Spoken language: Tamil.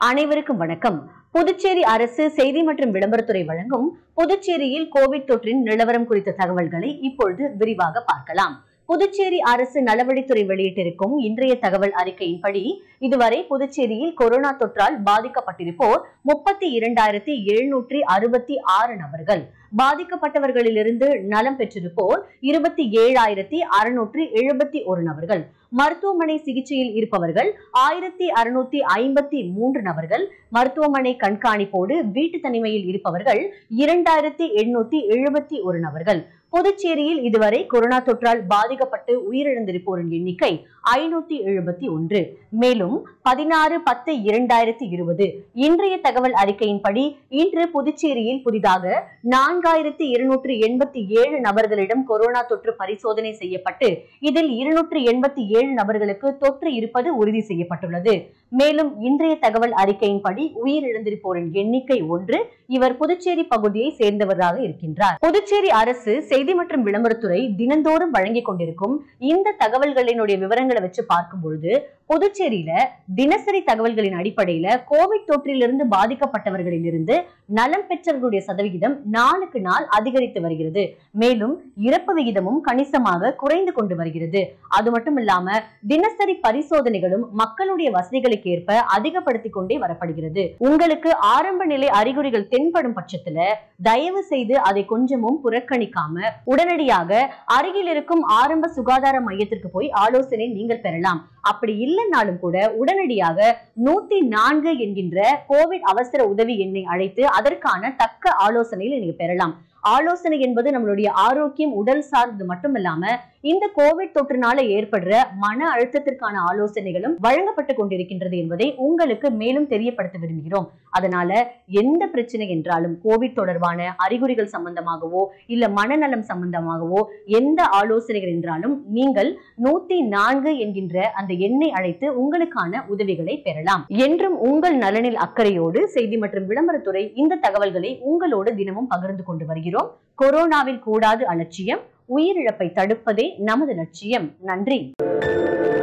அனைவருக்கும் வணக்கம் புதுச்சேரி அரசு செய்தி மற்றும் விளம்பரத்துறை வழங்கும் புதுச்சேரியில் கோவிட் தொற்றின் நிலவரம் குறித்த தகவல்களை இப்பொழுது விரிவாக பார்க்கலாம் புதுச்சேரி அரசு நலவழித்துறை வெளியிட்டிருக்கும் இன்றைய தகவல் அறிக்கையின்படி இதுவரை புதுச்சேரியில் கொரோனா தொற்றால் பாதிக்கப்பட்டிருப்போர் முப்பத்தி இரண்டாயிரத்தி எழுநூற்றி அறுபத்தி ஆறு நபர்கள் பாதிக்கப்பட்டவர்களிலிருந்து நலம் பெற்றிருப்போர் இருபத்தி ஏழாயிரத்தி அறுநூற்றி எழுபத்தி ஒரு நபர்கள் மருத்துவமனை சிகிச்சையில் இருப்பவர்கள் ஆயிரத்தி அறுநூத்தி ஐம்பத்தி மூன்று நபர்கள் மருத்துவமனை கண்காணிப்போடு வீட்டு தனிமையில் இருப்பவர்கள் இரண்டாயிரத்தி எண்ணூத்தி எழுபத்தி ஒரு நபர்கள் புதுச்சேரியில் இதுவரை கொரோனா தொற்றால் பாதிக்கப்பட்டு உயிரிழந்திருப்போரின் எண்ணிக்கை ஐநூத்தி எழுபத்தி ஒன்று மேலும் பதினாறு பத்து இரண்டாயிரத்தி இருபது இன்றைய தகவல் அறிக்கையின்படி இன்று புதுச்சேரியில் புதிதாக நான்காயிரத்தி இருநூற்றி எண்பத்தி ஏழு நபர்களிடம் கொரோனா தொற்று பரிசோதனை செய்யப்பட்டு இதில் இருநூற்றி எண்பத்தி ஏழு நபர்களுக்கு தொற்று இருப்பது உறுதி செய்யப்பட்டுள்ளது மேலும் இன்றைய தகவல் அறிக்கையின்படி உயிரிழந்திருப்போரின் எண்ணிக்கை ஒன்று இவர் புதுச்சேரி பகுதியை சேர்ந்தவராக இருக்கின்றார் புதுச்சேரி அரசு செய்தி மற்றும் விளம்பரத்துறை தினந்தோறும் வழங்கிக் கொண்டிருக்கும் இந்த தகவல்களினுடைய விவரங்களை வச்சு பார்க்கும் பொழுது புதுச்சேரியில தினசரி தகவல்களின் அடிப்படையில கோவிட் தொற்றிலிருந்து பாதிக்கப்பட்டவர்களிலிருந்து நலம் பெற்றவர்களுடைய சதவிகிதம் நாளுக்கு நாள் அதிகரித்து வருகிறது மேலும் இறப்பு விகிதமும் கணிசமாக குறைந்து கொண்டு வருகிறது அது மட்டும் இல்லாம தினசரி பரிசோதனைகளும் மக்களுடைய வசதிகளுக்கு ஏற்ப அதிகப்படுத்திக் கொண்டே வரப்படுகிறது உங்களுக்கு ஆரம்ப நிலை அறிகுறிகள் தென்படும் பட்சத்துல தயவு செய்து அதை கொஞ்சமும் புறக்கணிக்காம உடனடியாக அருகில் இருக்கும் ஆரம்ப சுகாதார மையத்திற்கு போய் ஆலோசனை நீங்கள் பெறலாம் அப்படி இல்லைன்னாலும் கூட உடனடியாக நூத்தி நான்கு என்கின்ற கோவிட் அவசர உதவி எண்ணை அழைத்து அதற்கான தக்க ஆலோசனையில் நீங்க பெறலாம் ஆலோசனை என்பது நம்மளுடைய ஆரோக்கியம் உடல் சார்ந்தது மட்டும் இல்லாம இந்த கோவிட் தொற்றுனால ஏற்படுற மன அழுத்தத்திற்கான ஆலோசனைகளும் வழங்கப்பட்டு கொண்டிருக்கின்றது என்பதை உங்களுக்கு மேலும் தெரியப்படுத்த விரும்புகிறோம் அதனால எந்த பிரச்சனை என்றாலும் கோவிட் தொடர்பான அறிகுறிகள் சம்பந்தமாகவோ இல்ல மனநலம் சம்பந்தமாகவோ எந்த ஆலோசனைகள் என்றாலும் நீங்கள் நூத்தி நான்கு என்கின்ற அந்த எண்ணை அழைத்து உங்களுக்கான உதவிகளை பெறலாம் என்றும் உங்கள் நலனில் அக்கறையோடு செய்தி மற்றும் விளம்பரத்துறை இந்த தகவல்களை உங்களோடு தினமும் பகிர்ந்து கொண்டு வருகிறோம் கொரோனாவில் கூடாது அலட்சியம் உயிரிழப்பை தடுப்பதே நமது லட்சியம் நன்றி